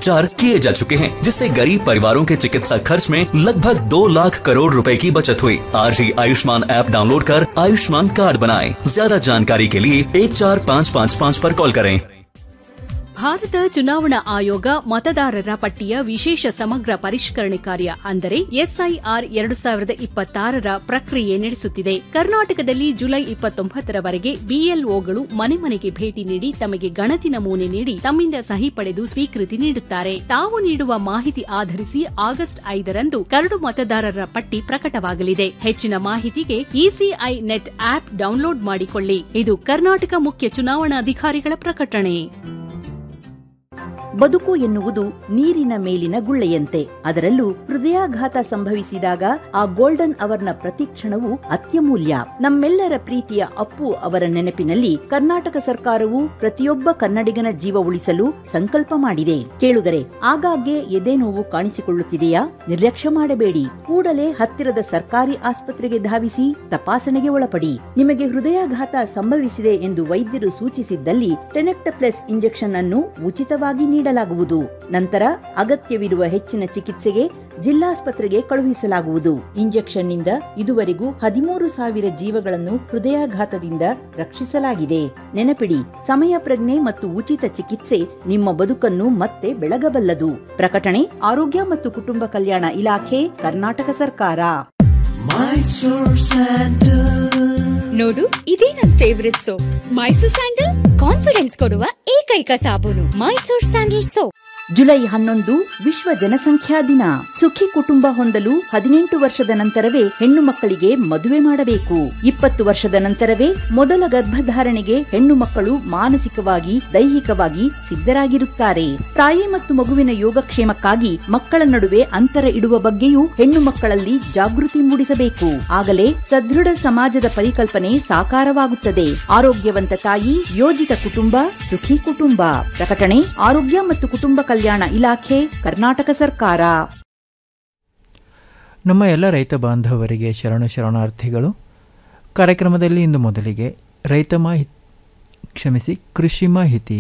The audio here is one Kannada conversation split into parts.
उपचार किए जा चुके हैं जिससे गरीब परिवारों के चिकित्सा खर्च में लगभग दो लाख करोड़ रुपए की बचत हुई आज ही आयुष्मान ऐप डाउनलोड कर आयुष्मान कार्ड बनाएं। ज्यादा जानकारी के लिए एक चार पाँच पाँच पाँच पर कॉल करें ಭಾರತ ಚುನಾವಣಾ ಆಯೋಗ ಮತದಾರರ ಪಟ್ಟಿಯ ವಿಶೇಷ ಸಮಗ್ರ ಪರಿಷ್ಕರಣೆ ಕಾರ್ಯ ಅಂದರೆ ಎಸ್ಐಆರ್ ಎರಡು ಸಾವಿರದ ಇಪ್ಪತ್ತಾರರ ಪ್ರಕ್ರಿಯೆ ನಡೆಸುತ್ತಿದೆ ಕರ್ನಾಟಕದಲ್ಲಿ ಜುಲೈ ಇಪ್ಪತ್ತೊಂಬತ್ತರವರೆಗೆ ಬಿಎಲ್ಒಗಳು ಮನೆ ಮನೆಗೆ ಭೇಟಿ ನೀಡಿ ತಮಗೆ ಗಣತಿ ನಮೂನೆ ನೀಡಿ ತಮ್ಮಿಂದ ಸಹಿ ಪಡೆದು ಸ್ವೀಕೃತಿ ನೀಡುತ್ತಾರೆ ತಾವು ನೀಡುವ ಮಾಹಿತಿ ಆಧರಿಸಿ ಆಗಸ್ಟ್ ಐದರಂದು ಕರಡು ಮತದಾರರ ಪಟ್ಟಿ ಪ್ರಕಟವಾಗಲಿದೆ ಹೆಚ್ಚಿನ ಮಾಹಿತಿಗೆ ಇಸಿಐ ನೆಟ್ ಆಪ್ ಡೌನ್ಲೋಡ್ ಮಾಡಿಕೊಳ್ಳಿ ಇದು ಕರ್ನಾಟಕ ಮುಖ್ಯ ಚುನಾವಣಾಧಿಕಾರಿಗಳ ಪ್ರಕಟಣೆ ಬದುಕು ಎನ್ನುವುದು ನೀರಿನ ಮೇಲಿನ ಗುಳ್ಳೆಯಂತೆ ಅದರಲ್ಲೂ ಹೃದಯಾಘಾತ ಸಂಭವಿಸಿದಾಗ ಆ ಗೋಲ್ಡನ್ ಅವರ್ನ ಪ್ರತಿಕ್ಷಣವು ಅತ್ಯಮೂಲ್ಯ ನಮ್ಮೆಲ್ಲರ ಪ್ರೀತಿಯ ಅಪ್ಪು ಅವರ ನೆನಪಿನಲ್ಲಿ ಕರ್ನಾಟಕ ಸರ್ಕಾರವು ಪ್ರತಿಯೊಬ್ಬ ಕನ್ನಡಿಗನ ಜೀವ ಉಳಿಸಲು ಸಂಕಲ್ಪ ಮಾಡಿದೆ ಕೇಳುಗರೆ ಆಗಾಗ್ಗೆ ಎದೆ ನೋವು ಕಾಣಿಸಿಕೊಳ್ಳುತ್ತಿದೆಯಾ ನಿರ್ಲಕ್ಷ್ಯ ಮಾಡಬೇಡಿ ಕೂಡಲೇ ಹತ್ತಿರದ ಸರ್ಕಾರಿ ಆಸ್ಪತ್ರೆಗೆ ಧಾವಿಸಿ ತಪಾಸಣೆಗೆ ಒಳಪಡಿ ನಿಮಗೆ ಹೃದಯಾಘಾತ ಸಂಭವಿಸಿದೆ ಎಂದು ವೈದ್ಯರು ಸೂಚಿಸಿದ್ದಲ್ಲಿ ಟೆನೆಕ್ಟಪ್ಲೆಸ್ ಇಂಜೆಕ್ಷನ್ ಅನ್ನು ಉಚಿತವಾಗಿ ನೀಡಲಾಗುವುದು ನಂತರ ಅಗತ್ಯವಿರುವ ಹೆಚ್ಚಿನ ಚಿಕಿತ್ಸೆಗೆ ಜಿಲ್ಲಾಸ್ಪತ್ರೆಗೆ ಕಳುಹಿಸಲಾಗುವುದು ಇಂಜೆಕ್ಷನ್ ನಿಂದ ಇದುವರೆಗೂ ಹದಿಮೂರು ಸಾವಿರ ಜೀವಗಳನ್ನು ಹೃದಯಾಘಾತದಿಂದ ರಕ್ಷಿಸಲಾಗಿದೆ ನೆನಪಿಡಿ ಸಮಯ ಪ್ರಜ್ಞೆ ಮತ್ತು ಉಚಿತ ಚಿಕಿತ್ಸೆ ನಿಮ್ಮ ಬದುಕನ್ನು ಮತ್ತೆ ಬೆಳಗಬಲ್ಲದು ಪ್ರಕಟಣೆ ಆರೋಗ್ಯ ಮತ್ತು ಕುಟುಂಬ ಕಲ್ಯಾಣ ಇಲಾಖೆ ಕರ್ನಾಟಕ ಸರ್ಕಾರ ನೋಡು ಇದೇ ನನ್ favourite soap Mysore sandal confidence ಕೊಡುವ ಏಕೈಕ ಸಾಬೂನು ಮೈಸೂರ್ ಸ್ಯಾಂಡಲ್ ಸೋಪ್ ಜುಲೈ ಹನ್ನೊಂದು ವಿಶ್ವ ಜನಸಂಖ್ಯಾ ದಿನ ಸುಖಿ ಕುಟುಂಬ ಹೊಂದಲು ಹದಿನೆಂಟು ವರ್ಷದ ನಂತರವೇ ಹೆಣ್ಣು ಮಕ್ಕಳಿಗೆ ಮದುವೆ ಮಾಡಬೇಕು ಇಪ್ಪತ್ತು ವರ್ಷದ ನಂತರವೇ ಮೊದಲ ಗರ್ಭಧಾರಣೆಗೆ ಹೆಣ್ಣು ಮಕ್ಕಳು ಮಾನಸಿಕವಾಗಿ ದೈಹಿಕವಾಗಿ ಸಿದ್ಧರಾಗಿರುತ್ತಾರೆ ತಾಯಿ ಮತ್ತು ಮಗುವಿನ ಯೋಗಕ್ಷೇಮಕ್ಕಾಗಿ ಮಕ್ಕಳ ನಡುವೆ ಅಂತರ ಇಡುವ ಬಗ್ಗೆಯೂ ಹೆಣ್ಣು ಮಕ್ಕಳಲ್ಲಿ ಜಾಗೃತಿ ಮೂಡಿಸಬೇಕು ಆಗಲೇ ಸದೃಢ ಸಮಾಜದ ಪರಿಕಲ್ಪನೆ ಸಾಕಾರವಾಗುತ್ತದೆ ಆರೋಗ್ಯವಂತ ತಾಯಿ ಯೋಜಿತ ಕುಟುಂಬ ಸುಖಿ ಕುಟುಂಬ ಪ್ರಕಟಣೆ ಆರೋಗ್ಯ ಮತ್ತು ಕುಟುಂಬ ಕಲ್ಯಾಣ ಇಲಾಖೆ ಕರ್ನಾಟಕ ಸರ್ಕಾರ ನಮ್ಮ ಎಲ್ಲ ರೈತ ಬಾಂಧವರಿಗೆ ಶರಣು ಶರಣಾರ್ಥಿಗಳು ಕಾರ್ಯಕ್ರಮದಲ್ಲಿ ಇಂದು ಮೊದಲಿಗೆ ರೈತ ಮಾಹಿ ಕ್ಷಮಿಸಿ ಕೃಷಿ ಮಾಹಿತಿ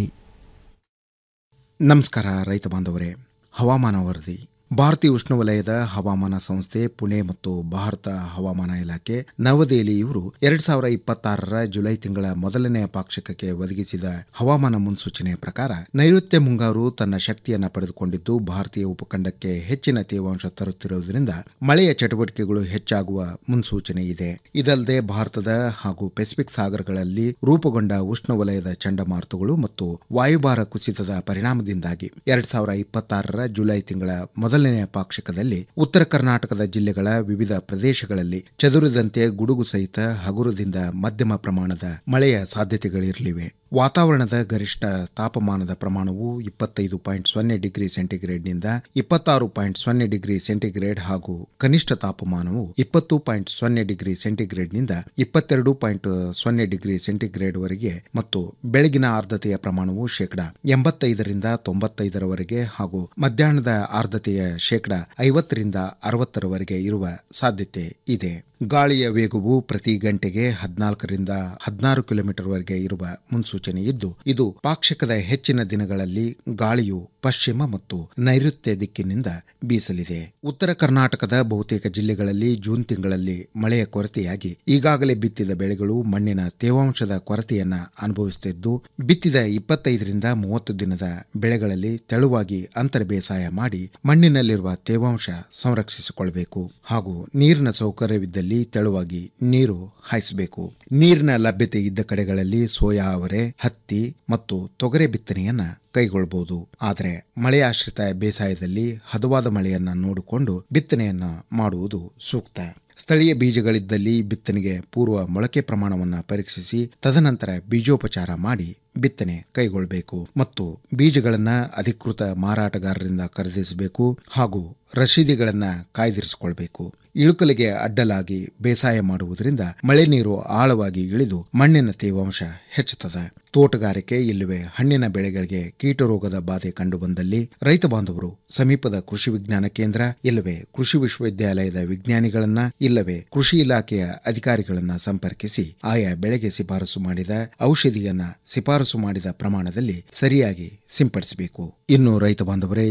ನಮಸ್ಕಾರ ರೈತ ಬಾಂಧವರೇ ಹವಾಮಾನ ವರದಿ ಭಾರತೀಯ ಉಷ್ಣವಲಯದ ಹವಾಮಾನ ಸಂಸ್ಥೆ ಪುಣೆ ಮತ್ತು ಭಾರತ ಹವಾಮಾನ ಇಲಾಖೆ ನವದೆಹಲಿ ಇವರು ಎರಡ್ ಸಾವಿರ ಇಪ್ಪತ್ತಾರರ ಜುಲೈ ತಿಂಗಳ ಮೊದಲನೆಯ ಪಾಕ್ಷಿಕಕ್ಕೆ ಒದಗಿಸಿದ ಹವಾಮಾನ ಮುನ್ಸೂಚನೆಯ ಪ್ರಕಾರ ನೈಋತ್ಯ ಮುಂಗಾರು ತನ್ನ ಶಕ್ತಿಯನ್ನು ಪಡೆದುಕೊಂಡಿದ್ದು ಭಾರತೀಯ ಉಪಖಂಡಕ್ಕೆ ಹೆಚ್ಚಿನ ತೇವಾಂಶ ತರುತ್ತಿರುವುದರಿಂದ ಮಳೆಯ ಚಟುವಟಿಕೆಗಳು ಹೆಚ್ಚಾಗುವ ಮುನ್ಸೂಚನೆ ಇದೆ ಇದಲ್ಲದೆ ಭಾರತದ ಹಾಗೂ ಪೆಸಿಫಿಕ್ ಸಾಗರಗಳಲ್ಲಿ ರೂಪುಗೊಂಡ ಉಷ್ಣವಲಯದ ಚಂಡಮಾರುತಗಳು ಮತ್ತು ವಾಯುಭಾರ ಕುಸಿತದ ಪರಿಣಾಮದಿಂದಾಗಿ ಎರಡ್ ಸಾವಿರ ಇಪ್ಪತ್ತಾರರ ಜುಲೈ ತಿಂಗಳ ಮೊದಲನೆಯ ಪಾಕ್ಷಿಕದಲ್ಲಿ ಉತ್ತರ ಕರ್ನಾಟಕದ ಜಿಲ್ಲೆಗಳ ವಿವಿಧ ಪ್ರದೇಶಗಳಲ್ಲಿ ಚದುರಿದಂತೆ ಗುಡುಗು ಸಹಿತ ಹಗುರದಿಂದ ಮಧ್ಯಮ ಪ್ರಮಾಣದ ಮಳೆಯ ಸಾಧ್ಯತೆಗಳಿರಲಿವೆ ವಾತಾವರಣದ ಗರಿಷ್ಠ ತಾಪಮಾನದ ಪ್ರಮಾಣವು ಇಪ್ಪತ್ತೈದು ಪಾಯಿಂಟ್ ಸೊನ್ನೆ ಡಿಗ್ರಿ ಸೆಂಟಿಗ್ರೇಡ್ನಿಂದ ಇಪ್ಪತ್ತಾರು ಪಾಯಿಂಟ್ ಸೊನ್ನೆ ಡಿಗ್ರಿ ಸೆಂಟಿಗ್ರೇಡ್ ಹಾಗೂ ಕನಿಷ್ಠ ತಾಪಮಾನವು ಇಪ್ಪತ್ತು ಪಾಯಿಂಟ್ ಸೊನ್ನೆ ಡಿಗ್ರಿ ಸೆಂಟಿಗ್ರೇಡ್ನಿಂದ ಇಪ್ಪತ್ತೆರಡು ಪಾಯಿಂಟ್ ಸೊನ್ನೆ ಡಿಗ್ರಿ ಸೆಂಟಿಗ್ರೇಡ್ ವರೆಗೆ ಮತ್ತು ಬೆಳಗಿನ ಆರ್ದ್ರತೆಯ ಪ್ರಮಾಣವು ಶೇಕಡ ಎಂಬತ್ತೈದರಿಂದ ತೊಂಬತ್ತೈದರವರೆಗೆ ಹಾಗೂ ಮಧ್ಯಾಹ್ನದ ಆರ್ದ್ರತೆಯ ಶೇಕಡ ಐವತ್ತರಿಂದ ಅರವತ್ತರವರೆಗೆ ಇರುವ ಸಾಧ್ಯತೆ ಇದೆ ಗಾಳಿಯ ವೇಗವು ಪ್ರತಿ ಗಂಟೆಗೆ ಹದಿನಾಲ್ಕರಿಂದ ಹದಿನಾರು ಕಿಲೋಮೀಟರ್ ವರೆಗೆ ಇರುವ ಮುನ್ಸೂಚನೆ ಇದ್ದು ಇದು ಪಾಕ್ಷಿಕದ ಹೆಚ್ಚಿನ ದಿನಗಳಲ್ಲಿ ಗಾಳಿಯು ಪಶ್ಚಿಮ ಮತ್ತು ನೈಋತ್ಯ ದಿಕ್ಕಿನಿಂದ ಬೀಸಲಿದೆ ಉತ್ತರ ಕರ್ನಾಟಕದ ಬಹುತೇಕ ಜಿಲ್ಲೆಗಳಲ್ಲಿ ಜೂನ್ ತಿಂಗಳಲ್ಲಿ ಮಳೆಯ ಕೊರತೆಯಾಗಿ ಈಗಾಗಲೇ ಬಿತ್ತಿದ ಬೆಳೆಗಳು ಮಣ್ಣಿನ ತೇವಾಂಶದ ಕೊರತೆಯನ್ನ ಅನುಭವಿಸುತ್ತಿದ್ದು ಬಿತ್ತಿದ ಇಪ್ಪತ್ತೈದರಿಂದ ಮೂವತ್ತು ದಿನದ ಬೆಳೆಗಳಲ್ಲಿ ತೆಳುವಾಗಿ ಅಂತರ ಬೇಸಾಯ ಮಾಡಿ ಮಣ್ಣಿನಲ್ಲಿರುವ ತೇವಾಂಶ ಸಂರಕ್ಷಿಸಿಕೊಳ್ಳಬೇಕು ಹಾಗೂ ನೀರಿನ ಸೌಕರ್ಯವಿದ್ದಲ್ಲಿ ತೆಳುವಾಗಿ ನೀರು ಹಾಯಿಸಬೇಕು ನೀರಿನ ಲಭ್ಯತೆ ಇದ್ದ ಕಡೆಗಳಲ್ಲಿ ಸೋಯಾ ಅವರೆ ಹತ್ತಿ ಮತ್ತು ತೊಗರೆ ಬಿತ್ತನೆಯನ್ನ ಕೈಗೊಳ್ಳಬಹುದು ಆದರೆ ಮಳೆಯಾಶ್ರಿತ ಬೇಸಾಯದಲ್ಲಿ ಹದವಾದ ಮಳೆಯನ್ನ ನೋಡಿಕೊಂಡು ಬಿತ್ತನೆಯನ್ನ ಮಾಡುವುದು ಸೂಕ್ತ ಸ್ಥಳೀಯ ಬೀಜಗಳಿದ್ದಲ್ಲಿ ಬಿತ್ತನೆಗೆ ಪೂರ್ವ ಮೊಳಕೆ ಪ್ರಮಾಣವನ್ನು ಪರೀಕ್ಷಿಸಿ ತದನಂತರ ಬೀಜೋಪಚಾರ ಮಾಡಿ ಬಿತ್ತನೆ ಕೈಗೊಳ್ಳಬೇಕು ಮತ್ತು ಬೀಜಗಳನ್ನು ಅಧಿಕೃತ ಮಾರಾಟಗಾರರಿಂದ ಖರೀದಿಸಬೇಕು ಹಾಗೂ ರಶೀದಿಗಳನ್ನು ಕಾಯ್ದಿರಿಸಿಕೊಳ್ಬೇಕು ಇಳುಕಲಿಗೆ ಅಡ್ಡಲಾಗಿ ಬೇಸಾಯ ಮಾಡುವುದರಿಂದ ಮಳೆ ನೀರು ಆಳವಾಗಿ ಇಳಿದು ಮಣ್ಣಿನ ತೇವಾಂಶ ಹೆಚ್ಚುತ್ತದೆ ತೋಟಗಾರಿಕೆ ಇಲ್ಲವೇ ಹಣ್ಣಿನ ಬೆಳೆಗಳಿಗೆ ಕೀಟರೋಗದ ಬಾಧೆ ಕಂಡುಬಂದಲ್ಲಿ ರೈತ ಬಾಂಧವರು ಸಮೀಪದ ಕೃಷಿ ವಿಜ್ಞಾನ ಕೇಂದ್ರ ಇಲ್ಲವೇ ಕೃಷಿ ವಿಶ್ವವಿದ್ಯಾಲಯದ ವಿಜ್ಞಾನಿಗಳನ್ನ ಇಲ್ಲವೇ ಕೃಷಿ ಇಲಾಖೆಯ ಅಧಿಕಾರಿಗಳನ್ನ ಸಂಪರ್ಕಿಸಿ ಆಯಾ ಬೆಳೆಗೆ ಶಿಫಾರಸು ಮಾಡಿದ ಔಷಧಿಯನ್ನ ಶಿಫಾರಸು ಮಾಡಿದ ಪ್ರಮಾಣದಲ್ಲಿ ಸರಿಯಾಗಿ ಸಿಂಪಡಿಸಬೇಕು ಇನ್ನು ರೈತ ಬಾಂಧವರೇ